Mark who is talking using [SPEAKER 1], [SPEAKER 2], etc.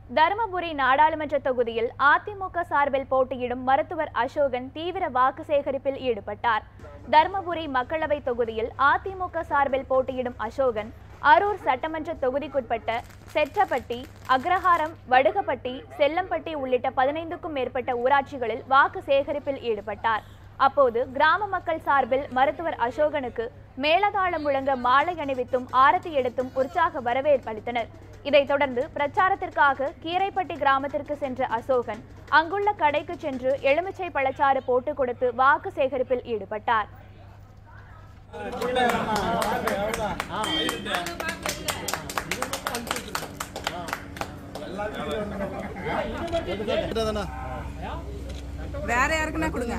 [SPEAKER 1] தருமபுரி நாடாளுமன்ற தொகுதியில் அதிமுக சார்பில் போட்டியிடும் மருத்துவர் அசோகன் தீவிர வாக்கு சேகரிப்பில் ஈடுபட்டார் தருமபுரி மக்களவை தொகுதியில் அதிமுக சார்பில் போட்டியிடும் அசோகன் அரூர் சட்டமன்ற தொகுதிக்குட்பட்ட செற்றப்பட்டி அக்ரஹாரம் வடுகப்பட்டி செல்லம்பட்டி உள்ளிட்ட பதினைந்துக்கும் மேற்பட்ட ஊராட்சிகளில் வாக்கு சேகரிப்பில் ஈடுபட்டார் அப்போது கிராம மக்கள் சார்பில் மருத்துவர் அசோகனுக்கு மேளதாளம் முழங்க மாலை அணிவித்தும் ஆரத்தி எடுத்தும் உற்சாக வரவேற்பளித்தனர் இதைத் தொடர்ந்து பிரச்சாரத்திற்காக கீரைப்பட்டி கிராமத்திற்கு சென்ற அசோகன் அங்குள்ள கடைக்கு சென்று எலுமிச்சை பழச்சாறு போட்டுக் கொடுத்து வாக்கு சேகரிப்பில் ஈடுபட்டார்
[SPEAKER 2] வேற யாருக்குன்னா கொடுங்க